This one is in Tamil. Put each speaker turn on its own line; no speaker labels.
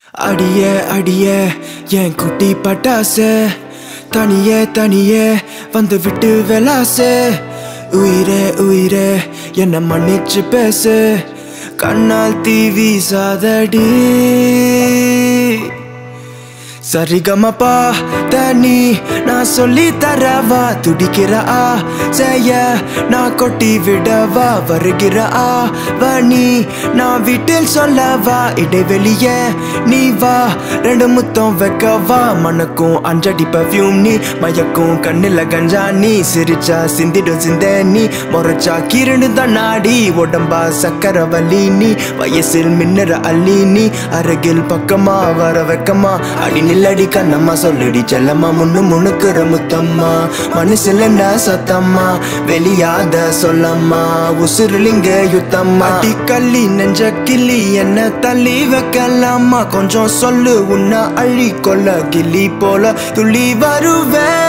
அடிய அடிய என் குட்டி பட்டாசு தனியே தனியே வந்து விட்டு வெலாசு உயிரே உயிரே என்ன மன்னிச்சு பேசு கண்ணால் தீவி சாதடி சரிகமப்பா தனி நான் சொல்லி தரவா துடிக்கிற ஆ செய்ய நான் கொட்டி விடவா வருகிற ஆ வனி நான் வீட்டில் சொல்லவா இடைவெளிய நீ வா ரெண்டு முத்தம் வைக்கவா மணக்கும் அஞ்சடி பர்ஃப்யூம் நீ மயக்கும் கண்ணில கஞ்சா நீ சிரிச்சா சிந்திடும் சிந்த நீ முறைச்சா கிரண்டு தான் நாடி உடம்பா சக்கர வலி நீ வயசில் மின்னற அள்ளி நீ அருகில் பக்கமா வர வெக்கமா அடி நில்லடி கண்ணம்மா சொல்லுடி செல்லம்மா முன்னு முணுக்குற முத்தம்மா மனசுல என்ன சத்தம்மா வெளியாத சொல்லம்மா உசுருலிங்க யுத்தம்மா அடி கள்ளி நெஞ்ச கிள்ளி என்ன தள்ளி வைக்கலாமா கொஞ்சம் சொல்லு உன்னை அள்ளி கொள்ள கிள்ளி போல துள்ளி வருவேன்